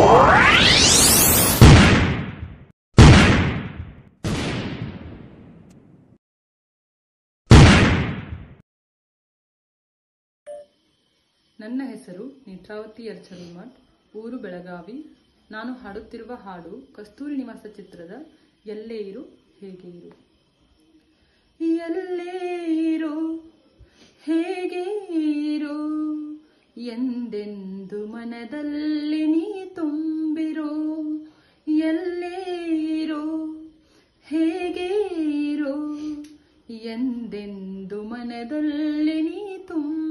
ನನ್ನ ಹೆಸರು ನೇತ್ರಾವತಿ ಯರ್ಚಲ್ಮಠ್ ಊರು ಬೆಳಗಾವಿ ನಾನು ಹಾಡುತ್ತಿರುವ ಹಾಡು ಕಸ್ತೂರಿ ನಿವಾಸ ಚಿತ್ರದ ಎಲ್ಲೇ ಇರು ಹೇಗೆ ಇರು ಎಲ್ಲೇ ಇರು ಹೇಗೆ ಇರು ಎಂದೆಂದು ಮನದಲ್ಲಿ ನೀ ತುಂಬಿರೋ ಎಲ್ಲೇ ಇರು ಹೇಗೆ ಇರು ಎಂದೆಂದು ಮನದಲ್ಲಿ ನೀ ತುಂಬ